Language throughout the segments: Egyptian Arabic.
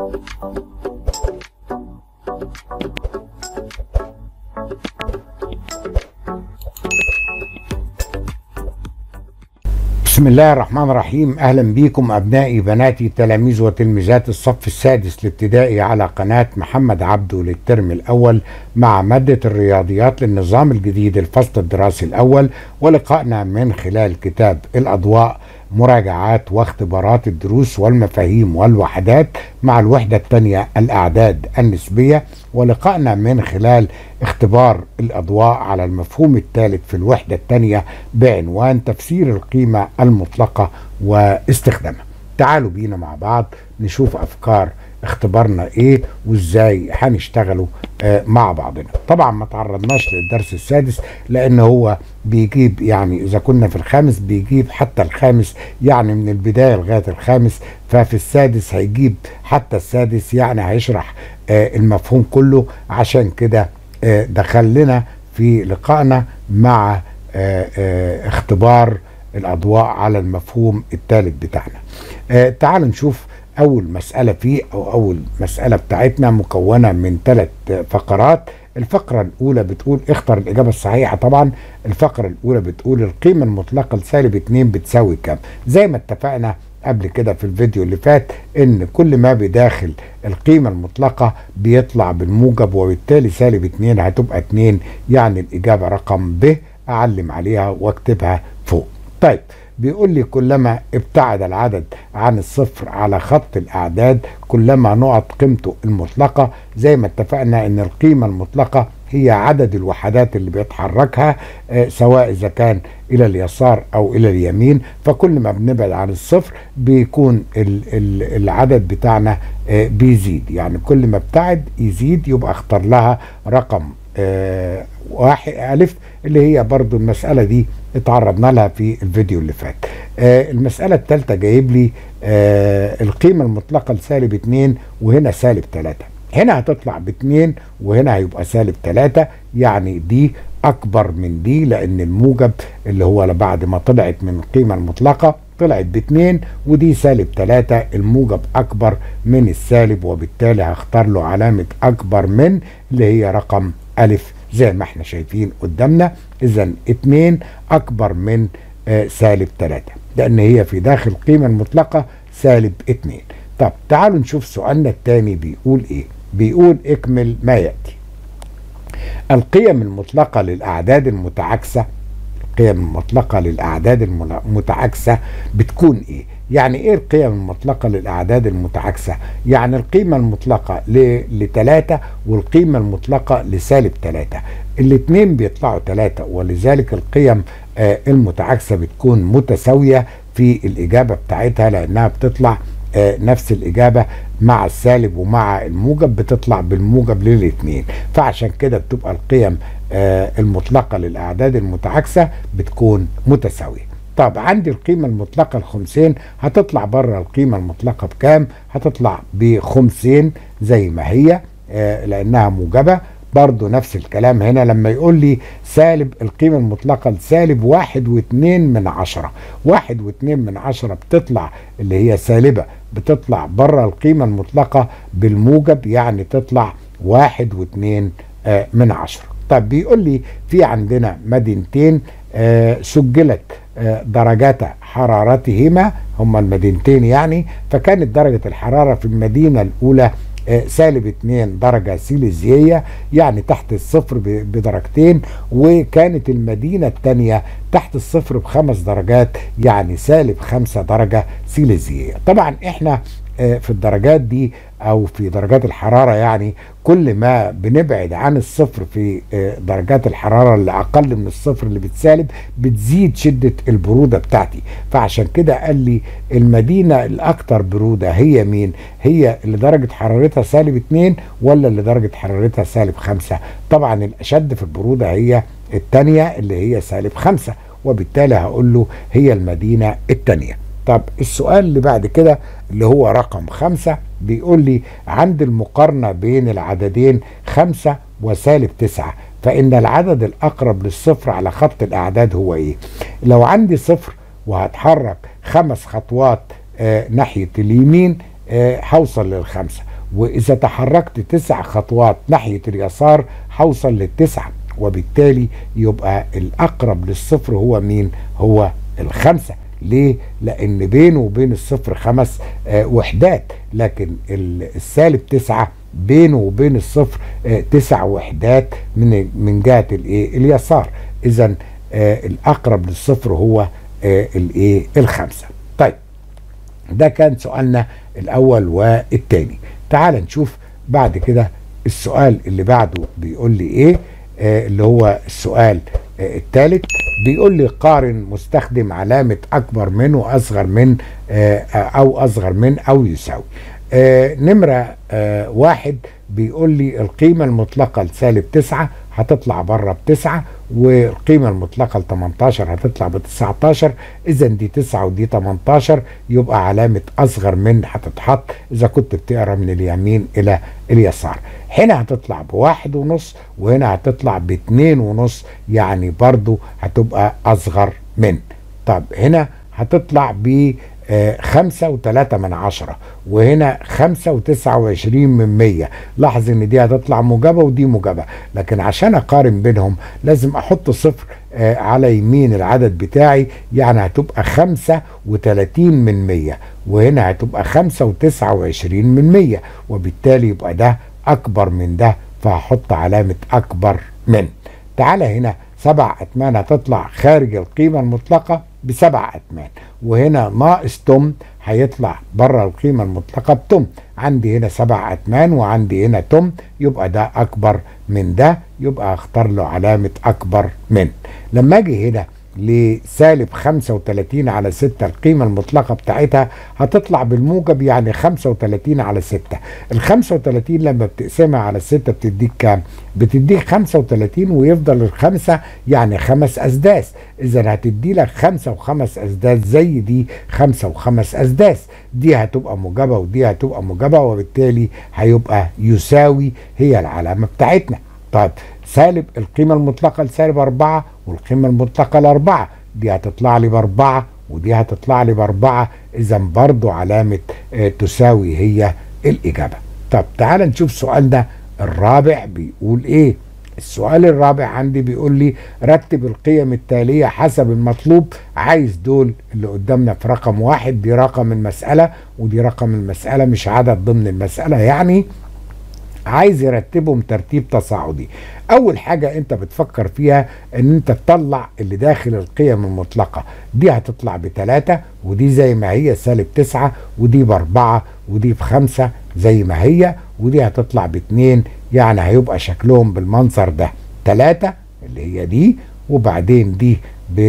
بسم الله الرحمن الرحيم اهلا بيكم ابنائي بناتي تلاميذ وتلميذات الصف السادس الابتدائي على قناه محمد عبده للترم الاول مع ماده الرياضيات للنظام الجديد الفصل الدراسي الاول ولقائنا من خلال كتاب الاضواء مراجعات واختبارات الدروس والمفاهيم والوحدات مع الوحده الثانيه الاعداد النسبيه ولقائنا من خلال اختبار الاضواء على المفهوم الثالث في الوحده الثانيه بعنوان تفسير القيمه المطلقه واستخدامها. تعالوا بينا مع بعض نشوف افكار اختبارنا ايه وازاي هنشتغلوا آه مع بعضنا طبعا ما تعرضناش للدرس السادس لان هو بيجيب يعني اذا كنا في الخامس بيجيب حتى الخامس يعني من البدايه لغايه الخامس ففي السادس هيجيب حتى السادس يعني هيشرح آه المفهوم كله عشان كده آه دخل لنا في لقائنا مع آه اختبار الاضواء على المفهوم الثالث بتاعنا تعالوا نشوف اول مساله فيه او اول مساله بتاعتنا مكونه من ثلاث فقرات الفقره الاولى بتقول اختر الاجابه الصحيحه طبعا الفقره الاولى بتقول القيمه المطلقه لسالب 2 بتساوي كام زي ما اتفقنا قبل كده في الفيديو اللي فات ان كل ما بداخل القيمة المطلقة بيطلع بالموجب وبالتالي سالب 2 هتبقى 2 يعني الإجابة رقم ب أعلم عليها واكتبها فوق طيب بيقول لي كلما ابتعد العدد عن الصفر على خط الأعداد كلما نقط قيمته المطلقة زي ما اتفقنا ان القيمة المطلقة هي عدد الوحدات اللي بيتحركها آه سواء إذا كان إلى اليسار أو إلى اليمين فكل ما بنبعد عن الصفر بيكون ال ال العدد بتاعنا آه بيزيد يعني كل ما ابتعد يزيد يبقى اختار لها رقم آه واحد ألف اللي هي برضو المسألة دي اتعرضنا لها في الفيديو اللي فات آه المسألة الثالثة جايب لي آه القيمة المطلقة لسالب 2 وهنا سالب 3 هنا هتطلع باتنين وهنا هيبقى سالب 3 يعني دي أكبر من دي لأن الموجب اللي هو بعد ما طلعت من القيمة المطلقة طلعت باتنين ودي سالب 3 الموجب أكبر من السالب وبالتالي هختار له علامة أكبر من اللي هي رقم ألف زي ما احنا شايفين قدامنا اذا 2 اكبر من آه سالب 3 لان هي في داخل القيمه المطلقه سالب 2 طب تعالوا نشوف سؤالنا الثاني بيقول ايه بيقول اكمل ما ياتي القيم المطلقه للاعداد المتعاكسه القيم المطلقه للاعداد المتعاكسه بتكون ايه يعني ايه القيم المطلقة للأعداد المتعاكسة؟ يعني القيمة المطلقة لتلاتة والقيمة المطلقة لسالب تلاتة الاتنين بيطلعوا تلاتة ولذلك القيم آه المتعاكسة بتكون متساوية في الإجابة بتاعتها لأنها بتطلع آه نفس الإجابة مع السالب ومع الموجب بتطلع بالموجب للاتنين فعشان كده بتبقى القيم آه المطلقة للأعداد المتعاكسة بتكون متساوية طب عندي القيمة المطلقة الخمسين هتطلع بره القيمة المطلقة بكام؟ هتطلع بخمسين زي ما هي آه لأنها موجبة برضو نفس الكلام هنا لما يقول لي سالب القيمة المطلقة لسالب واحد واتنين من عشرة واحد واتنين من عشرة بتطلع اللي هي سالبة بتطلع بره القيمة المطلقة بالموجب يعني تطلع واحد واتنين آه من عشرة طب بيقول لي في عندنا مدينتين آه سجلت درجات حرارتهما هما المدينتين يعني فكانت درجة الحرارة في المدينة الأولى سالب 2 درجة سيليزية يعني تحت الصفر بدرجتين وكانت المدينة الثانية تحت الصفر بخمس درجات يعني سالب 5 درجة سيليزية طبعا احنا في الدرجات دي او في درجات الحراره يعني كل ما بنبعد عن الصفر في درجات الحراره اللي اقل من الصفر اللي بتسالب بتزيد شده البروده بتاعتي فعشان كده قال لي المدينه الاكثر بروده هي مين؟ هي اللي درجه حرارتها سالب 2 ولا اللي درجه حرارتها سالب 5 طبعا الاشد في البروده هي الثانيه اللي هي سالب 5 وبالتالي هقول له هي المدينه الثانيه طب السؤال اللي بعد كده اللي هو رقم خمسة بيقول لي عند المقارنة بين العددين خمسة وسالب تسعة فإن العدد الأقرب للصفر على خط الأعداد هو إيه؟ لو عندي صفر وهتحرك خمس خطوات آه ناحية اليمين آه هوصل للخمسة وإذا تحركت تسع خطوات ناحية اليسار هوصل للتسعة وبالتالي يبقى الأقرب للصفر هو مين؟ هو الخمسة ليه؟ لأن بينه وبين الصفر خمس آه وحدات لكن السالب تسعة بينه وبين الصفر آه تسع وحدات من من جهة الايه؟ اليسار إذا آه الأقرب للصفر هو آه الايه؟ الخمسة طيب ده كان سؤالنا الأول والتاني تعال نشوف بعد كده السؤال اللي بعده بيقول لي ايه آه اللي هو السؤال آه الثالث بيقول لي قارن مستخدم علامة أكبر من وأصغر من آه أو أصغر من أو يساوي آه نمرة آه واحد بيقول لي القيمة المطلقة لسالب تسعة هتطلع بره بتسعة والقيمة المطلقة ل 18 هتطلع ب 19 إذا دي 9 ودي 18 يبقى علامة أصغر من هتتحط إذا كنت بتقرا من اليمين إلى اليسار هنا هتطلع بواحد ونص وهنا هتطلع باتنين ونص يعني برضو هتبقى أصغر من طب هنا هتطلع ب خمسة وتلاتة من عشرة وهنا خمسة وتسعة وعشرين من مية لاحظ ان دي هتطلع موجبة ودي موجبة لكن عشان اقارن بينهم لازم احط صفر آه على يمين العدد بتاعي يعني هتبقى خمسة وتلاتين من مية وهنا هتبقى خمسة وتسعة وعشرين من مية وبالتالي يبقى ده اكبر من ده فهحط علامة اكبر من تعالى هنا سبع أتمان هتطلع خارج القيمة المطلقة بسبع أتمان وهنا ناقص تم هيطلع بره القيمة المطلقة بتم عندي هنا سبع أتمان وعندي هنا تم يبقى ده أكبر من ده يبقى أختار له علامة أكبر من لما أجي هنا لسالب 35 على 6 القيمة المطلقة بتاعتها هتطلع بالموجب يعني 35 على 6 ال 35 لما بتقسمها على 6 بتديك كام؟ بتديك 35 ويفضل الخمسة يعني خمس أسداس إذا هتدي لك خمسة وخمس أسداس زي دي خمسة وخمس أسداس دي هتبقى موجبة ودي هتبقى موجبة وبالتالي هيبقى يساوي هي العلامة بتاعتنا طيب سالب القيمة المطلقة لسالب أربعة والقيمة المطلقة لأربعة دي هتطلع لي بأربعة ودي هتطلع لي بأربعة إذا برضو علامة آه تساوي هي الإجابة طب تعال نشوف سؤالنا الرابع بيقول إيه السؤال الرابع عندي بيقول لي رتب القيم التالية حسب المطلوب عايز دول اللي قدامنا في رقم واحد دي رقم المسألة ودي رقم المسألة مش عدد ضمن المسألة يعني عايز يرتبهم ترتيب تصاعدي اول حاجة انت بتفكر فيها ان انت تطلع اللي داخل القيم المطلقة دي هتطلع بتلاتة ودي زي ما هي سالب تسعة ودي باربعة ودي بخمسة زي ما هي ودي هتطلع باتنين يعني هيبقى شكلهم بالمنظر ده تلاتة اللي هي دي وبعدين دي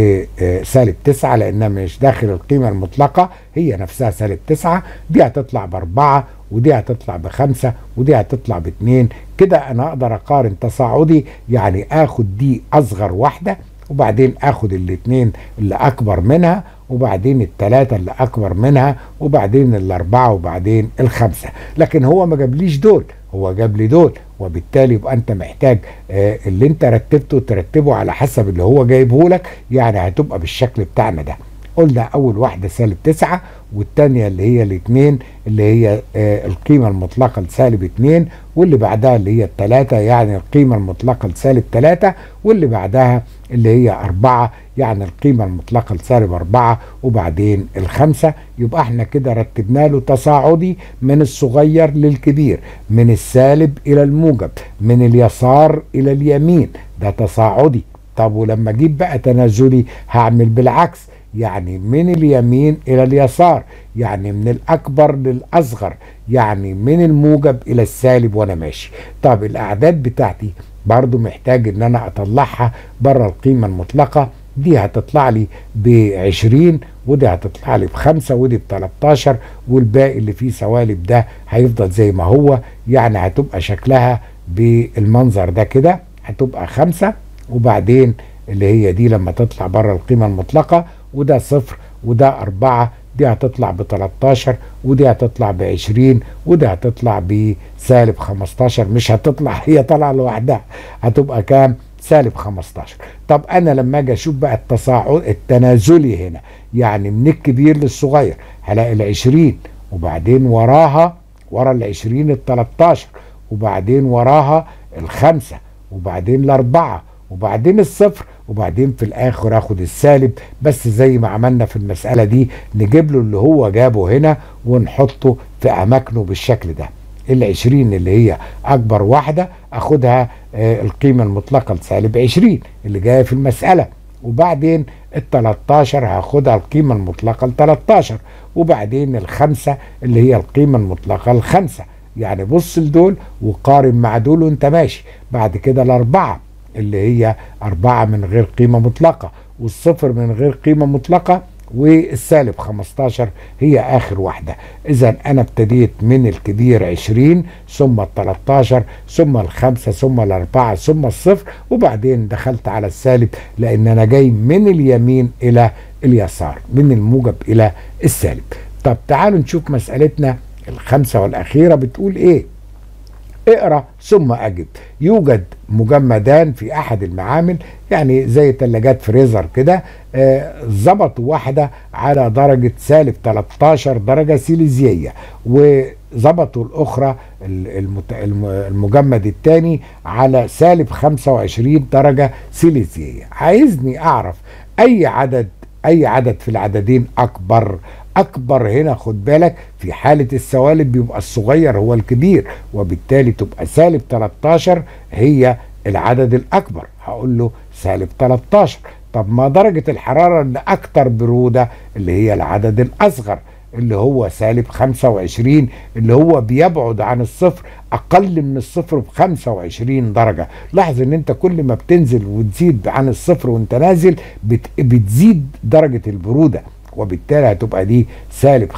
بسالب تسعة لأنها مش داخل القيمة المطلقة هي نفسها سالب تسعة دي هتطلع بأربعة ودي هتطلع بخمسة ودي هتطلع باتنين كده أنا أقدر أقارن تصاعدي يعني آخد دي أصغر واحدة وبعدين آخد الاتنين اللي أكبر منها وبعدين التلاتة اللي أكبر منها وبعدين الأربعة وبعدين الخمسة لكن هو ما جابليش دول هو جاب لي دول وبالتالي يبقى انت محتاج آه اللي انت رتبته ترتبه على حسب اللي هو جايبه لك يعني هتبقى بالشكل بتاعنا ده قلنا اول واحده سالب تسعة والتانية اللي هي الاثنين اللي هي آه القيمة المطلقة لسالب اتنين واللي بعدها اللي هي التلاتة يعني القيمة المطلقة لسالب تلاتة واللي بعدها اللي هي أربعة يعني القيمة المطلقة لسالب أربعة وبعدين الخمسة يبقى احنا كده رتبنا له تصاعدي من الصغير للكبير من السالب إلى الموجب من اليسار إلى اليمين ده تصاعدي طب ولما اجيب بقى تنازلي هعمل بالعكس يعني من اليمين الى اليسار يعني من الاكبر للاصغر يعني من الموجب الى السالب وانا ماشي طب الاعداد بتاعتي برضو محتاج ان انا اطلعها بره القيمة المطلقة دي هتطلع لي ب 20 ودي هتطلع لي بخمسة ودي ب 13 والباقي اللي فيه سوالب ده هيفضل زي ما هو يعني هتبقى شكلها بالمنظر ده كده هتبقى خمسة وبعدين اللي هي دي لما تطلع بره القيمة المطلقة وده صفر وده أربعة دي هتطلع ب 13 ودي هتطلع ب 20 ودي هتطلع بسالب 15 مش هتطلع هي طالعة لوحدها هتبقى كام؟ سالب 15 طب انا لما اجي اشوف بقى التصاعد التنازلي هنا يعني من الكبير للصغير هلاقي ال 20 وبعدين وراها ورا العشرين التلاتاشر وبعدين وراها الخمسة وبعدين الأربعة وبعدين الصفر وبعدين في الآخر آخد السالب بس زي ما عملنا في المسألة دي نجيب له اللي هو جابه هنا ونحطه في أماكنه بالشكل ده العشرين اللي هي أكبر واحدة أخدها آه القيمة المطلقة لسالب عشرين اللي جاية في المسألة وبعدين ال 13 هاخدها القيمة المطلقة ل 13 وبعدين الخمسة اللي هي القيمة المطلقة الخمسة يعني بص لدول وقارن مع دول وانت ماشي بعد كده الأربعة اللي هي أربعة من غير قيمة مطلقة والصفر من غير قيمة مطلقة والسالب 15 هي آخر واحدة إذا أنا ابتديت من الكبير 20 ثم ال 13 ثم الخمسة ثم الأربعة ثم الصفر وبعدين دخلت على السالب لأن أنا جاي من اليمين إلى اليسار من الموجب إلى السالب طب تعالوا نشوف مسألتنا الخمسة والأخيرة بتقول إيه اقرا ثم اجب يوجد مجمدان في احد المعامل يعني زي ثلاجات فريزر كده ظبطوا آه واحده على درجه سالب 13 درجه سيليزييه وظبطوا الاخرى المجمد الثاني على سالب 25 درجه سيليزييه عايزني اعرف اي عدد اي عدد في العددين اكبر اكبر هنا خد بالك في حالة السوالب بيبقى الصغير هو الكبير وبالتالي تبقى سالب 13 هي العدد الاكبر هقول له سالب 13 طب ما درجة الحرارة اللي اكتر برودة اللي هي العدد الاصغر اللي هو سالب 25 اللي هو بيبعد عن الصفر اقل من الصفر ب 25 درجه لاحظ ان انت كل ما بتنزل وتزيد عن الصفر وانت نازل بت... بتزيد درجه البروده وبالتالي هتبقى دي سالب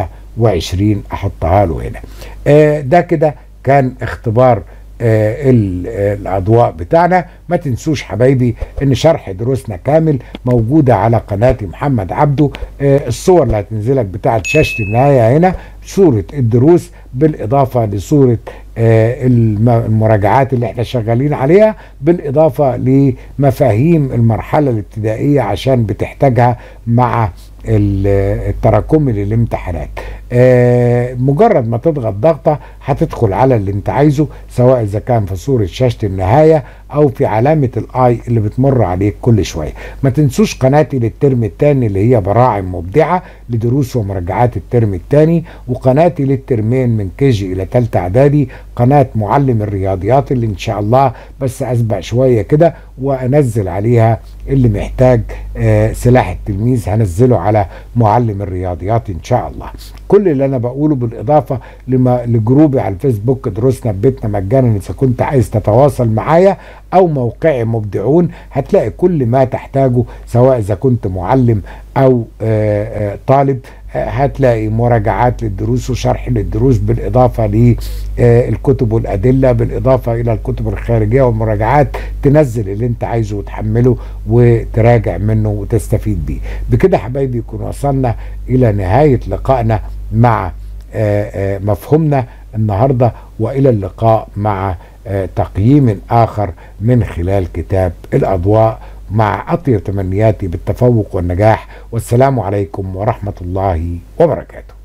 25 احطها له هنا آه ده كده كان اختبار آه الاضواء بتاعنا ما تنسوش حبايبي ان شرح دروسنا كامل موجودة على قناة محمد عبده آه الصور اللي هتنزلك بتاعت شاشة النهاية هنا صورة الدروس بالاضافة لصورة آه المراجعات اللي احنا شغالين عليها بالاضافة لمفاهيم المرحلة الابتدائية عشان بتحتاجها مع التراكمي للامتحانات آه مجرد ما تضغط ضغطة هتدخل على اللي انت عايزه سواء اذا كان في صورة شاشة النهاية او في علامة الاي اللي بتمر عليك كل شوية ما تنسوش قناتي للترم الثاني اللي هي براعم مبدعة لدروس ومراجعات الترم الثاني وقناتي للترمين من كيجي الى ثالثة اعدادي قناة معلم الرياضيات اللي ان شاء الله بس اسبق شوية كده وانزل عليها اللي محتاج آه سلاح التلميذ هنزله على معلم الرياضيات ان شاء الله كل اللي انا بقوله بالاضافه لما لجروبي على الفيسبوك دروسنا ببيتنا مجانا اذا كنت عايز تتواصل معايا او موقعي مبدعون هتلاقي كل ما تحتاجه سواء اذا كنت معلم او آآ آآ طالب هتلاقي مراجعات للدروس وشرح للدروس بالإضافة للكتب والأدلة بالإضافة إلى الكتب الخارجية والمراجعات تنزل اللي انت عايزه وتحمله وتراجع منه وتستفيد بيه بكده حبايبي يكون وصلنا إلى نهاية لقائنا مع مفهومنا النهاردة وإلى اللقاء مع تقييم آخر من خلال كتاب الأضواء مع أطيب تمنياتي بالتفوق والنجاح والسلام عليكم ورحمة الله وبركاته